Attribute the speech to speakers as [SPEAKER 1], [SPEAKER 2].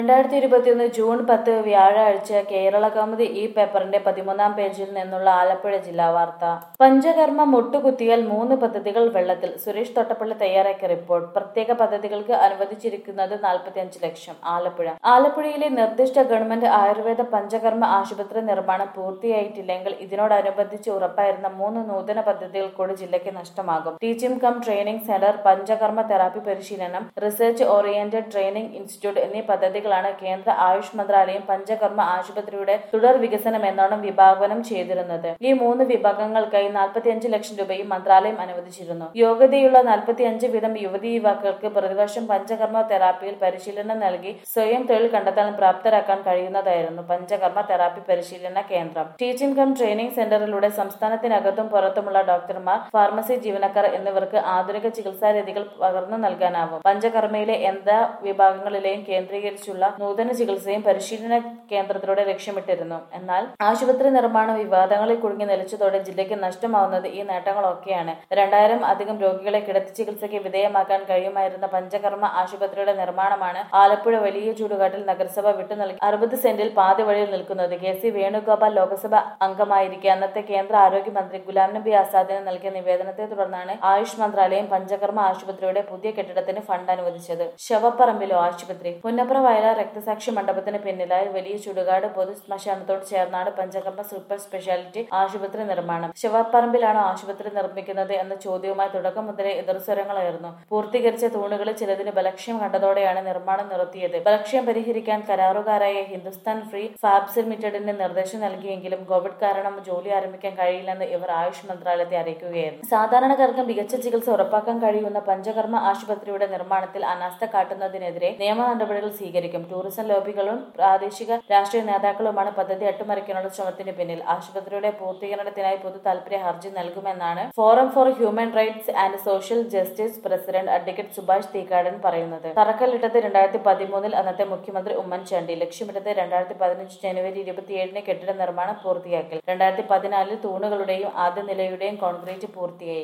[SPEAKER 1] രണ്ടായിരത്തി ഇരുപത്തിയൊന്ന് ജൂൺ പത്ത് വ്യാഴാഴ്ച കേരള കൗമുദി ഈ പേപ്പറിന്റെ പതിമൂന്നാം പേജിൽ നിന്നുള്ള ആലപ്പുഴ ജില്ലാ വാർത്ത പഞ്ചകർമ്മ മുട്ടുകുത്തിയാൽ മൂന്ന് പദ്ധതികൾ വെള്ളത്തിൽ സുരേഷ് തൊട്ടപ്പള്ളി തയ്യാറാക്കിയ റിപ്പോർട്ട് പ്രത്യേക പദ്ധതികൾക്ക് അനുവദിച്ചിരിക്കുന്നത് നാൽപ്പത്തിയഞ്ച് ലക്ഷം ആലപ്പുഴ ആലപ്പുഴയിലെ നിർദ്ദിഷ്ട ഗവൺമെന്റ് ആയുർവേദ പഞ്ചകർമ്മ ആശുപത്രി നിർമ്മാണം പൂർത്തിയായിട്ടില്ലെങ്കിൽ ഇതിനോടനുബന്ധിച്ച് ഉറപ്പായിരുന്ന മൂന്ന് നൂതന പദ്ധതികൾ കൂടി ജില്ലയ്ക്ക് നഷ്ടമാകും teaching cum training centre Panchakarma therapy പരിശീലനം റിസർച്ച് ഓറിയന്റഡ് ട്രെയിനിംഗ് ഇൻസ്റ്റിറ്റ്യൂട്ട് എന്നീ പദ്ധതികളാണ് കേന്ദ്ര ആയുഷ് മന്ത്രാലയം പഞ്ചകർമ്മ ആശുപത്രിയുടെ തുടർ വികസനം എന്നോണം വിഭാവനം ചെയ്തിരുന്നത് ഈ മൂന്ന് വിഭാഗങ്ങൾക്കായി നാൽപ്പത്തിയഞ്ച് ലക്ഷം രൂപയും മന്ത്രാലയം അനുവദിച്ചിരുന്നു യോഗ്യതയുള്ള നാൽപ്പത്തിയഞ്ച് വീതം യുവതി യുവാക്കൾക്ക് പ്രതിവർഷം പഞ്ചകർമ്മ തെറാപ്പിയിൽ പരിശീലനം നൽകി സ്വയം തൊഴിൽ കണ്ടെത്താൻ പ്രാപ്തരാക്കാൻ കഴിയുന്നതായിരുന്നു പഞ്ചകർമ്മ തെറാപ്പി പരിശീലന കേന്ദ്രം ടീച്ചിംഗ് കം ട്രെയിനിംഗ് സെന്ററിലൂടെ സംസ്ഥാനത്തിനകത്തും പുറത്തുമുള്ള ഡോക്ടർമാർ ഫാർമസി ജീവനക്കാർ എന്നിവർക്ക് ആധുനിക ചികിത്സാ രീതികൾ പകർന്നു നൽകാനാവും പഞ്ചകർമ്മയിലെ എന്താ വിഭാഗങ്ങളിലെയും കേന്ദ്രീകരിച്ചുള്ള നൂതന ചികിത്സയും പരിശീലന കേന്ദ്രത്തിലൂടെ ലക്ഷ്യമിട്ടിരുന്നു എന്നാൽ ആശുപത്രി നിർമ്മാണ വിവാദങ്ങളിൽ കുടുങ്ങി നിലച്ചതോടെ ജില്ലയ്ക്ക് നഷ്ടമാവുന്നത് ഈ നേട്ടങ്ങളൊക്കെയാണ് രണ്ടായിരം അധികം രോഗികളെ കിടത്തി ചികിത്സയ്ക്ക് വിധേയമാക്കാൻ കഴിയുമായിരുന്ന പഞ്ചകർമ്മ ആശുപത്രിയുടെ നിർമ്മാണമാണ് ആലപ്പുഴ വലിയ ചൂടുകാട്ടിൽ നഗരസഭ വിട്ടു നൽകി അറുപത് സെന്റിൽ പാതി വഴിയിൽ നിൽക്കുന്നത് കെ സി വേണുഗോപാൽ ലോക്സഭ അംഗമായിരിക്കെ അന്നത്തെ കേന്ദ്ര ആരോഗ്യമന്ത്രി ഗുലാം നബി ആസാദിന് നൽകിയ നിവേദനത്തെ തുടർന്നാണ് ആയുഷ് മന്ത്രാലയം പഞ്ചകർമ്മ ആശുപത്രിയുടെ പുതിയ കെട്ടിടത്തിന് ഫണ്ട് അനുവദിച്ചത് ശവപ്പറമ്പിലോ ആശുപത്രി പുന്നപ്ര വയലാർ രക്തസാക്ഷി മണ്ഡപത്തിന് പിന്നിലായി വലിയ ചുടുകാട് പൊതു ശ്മശാനത്തോട് ചേർന്നാണ് പഞ്ചകർമ്മ സൂപ്പർ സ്പെഷ്യാലിറ്റി ആശുപത്രി നിർമ്മാണം ശവപ്പറമ്പിലാണോ ആശുപത്രി നിർമ്മിക്കുന്നത് എന്ന ചോദ്യവുമായി തുടക്കം മുതലേ എതിർസ്വരങ്ങളായിരുന്നു പൂർത്തീകരിച്ച തൂണുകളിൽ ചിലതിന് ബലക്ഷ്യം കണ്ടതോടെയാണ് നിർമ്മാണം നിർത്തിയത് ബലക്ഷ്യം പരിഹരിക്കാൻ കരാറുകാരായ ഹിന്ദുസ്ഥാൻ ഫ്രീ ഫാബ്സ് ലിമിറ്റഡിന് നിർദ്ദേശം നൽകിയെങ്കിലും കോവിഡ് കാരണം ജോലി ആരംഭിക്കാൻ കഴിയില്ലെന്ന് ഇവർ ആയുഷ് മന്ത്രാലയത്തെ അറിയിക്കുകയായിരുന്നു സാധാരണക്കാർക്ക് മികച്ച ചികിത്സ ഉറപ്പാക്കാൻ കഴിയുന്ന പഞ്ചകർമ്മ ആശുപത്രിയുടെ നിർമ്മാണത്തിൽ അനാസ്ഥ കാട്ടുന്നതിനെതിരെ നിയമ നടപടികൾ സ്വീകരിക്കും ടൂറിസം ലോബികളും പ്രാദേശിക രാഷ്ട്രീയ നേതാക്കളുമാണ് പദ്ധതി അട്ടിമറിക്കാനുള്ള ശ്രമത്തിന് പിന്നിൽ ആശുപത്രിയുടെ പൂർത്തീകരണത്തിനായി പൊതു താൽപര്യ ഹർജി നൽകുമെന്നാണ് forum for human rights and social justice president advocate Subhash Theekkadan പറയുന്നത് തറക്കല്ലിട്ടത് രണ്ടായിരത്തി പതിമൂന്നിൽ അന്നത്തെ മുഖ്യമന്ത്രി ഉമ്മൻചാണ്ടി ലക്ഷ്യമിട്ടത് രണ്ടായിരത്തി പതിനഞ്ച് ജനുവരി ഇരുപത്തിയേഴിന് കെട്ടിട നിർമ്മാണം പൂർത്തിയാക്കൽ രണ്ടായിരത്തി പതിനാലിൽ തൂണുകളുടെയും ആദ്യ നിലയുടെയും കോൺക്രീറ്റ് പൂർത്തിയായി